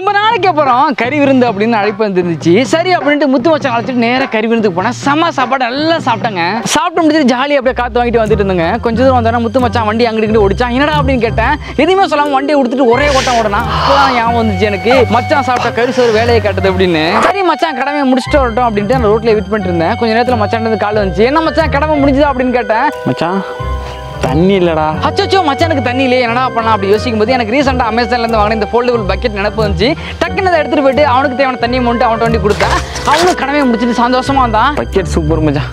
ரொம்ப நாளைக்கு அப்புறம் கறி விருந்து அப்படின்னு அழைப்பு வந்துருந்துச்சு சரி அப்படின்ட்டு முத்து மச்சான் அழைச்சிட்டு நேராக கறி விருந்துக்கு போனேன் செம்ம சாப்பாடு நல்லா சாப்பிட்டேங்க சாப்பிட்டு முடிஞ்சு ஜாலியாக அப்படியே காற்று வாங்கிட்டு வந்துட்டு இருந்தேங்க கொஞ்ச தூரம் வந்தோன்னா முத்து மச்சான் வண்டி அங்கிட்டு இங்கிட்டு ஓடிச்சான் என்னடா அப்படின்னு கேட்டேன் எதுவுமே சொல்லாம வண்டியை கொடுத்துட்டு ஒரே ஓட்டம் ஓடனா அப்போதான் ஞாபகம் வந்துச்சு எனக்கு மச்சான் சாப்பிட்ட கறி சோறு வேலையை காட்டுது அப்படின்னு சரி மச்சான் கடமையை முடிச்சுட்டு வரட்டும் அப்படின்ட்டு நான் ரோட்ல வெயிட் பண்ணிட்டு இருந்தேன் கொஞ்ச நேரத்தில் மச்சான் இருந்து கால் வந்துச்சு என்ன மச்சான் கடமை முடிஞ்சுதா அப்படின்னு கேட்டேன் மச்சான் தண்ணி இல்லடா அச்சோ மச்சானுக்கு தண்ணி இல்லையே என்னடா பண்ணலாம் அப்படி யோசிக்கும் போது எனக்கு ரீசெண்டாக அமேசான்ல இருந்து வாங்கின இந்த ஃபோல்டபுள் பக்கெட் நினப்பு வந்துச்சு டக்குன்னு அதை எடுத்துட்டு போயிட்டு அவனுக்கு தேவையான தண்ணியை மட்டும் அவன்கிட்ட வண்டி கொடுத்தேன் அவனும் கடமையை முடிச்சுட்டு சந்தோஷமா வந்தான் பக்கெட் சூப்பர் மச்சான்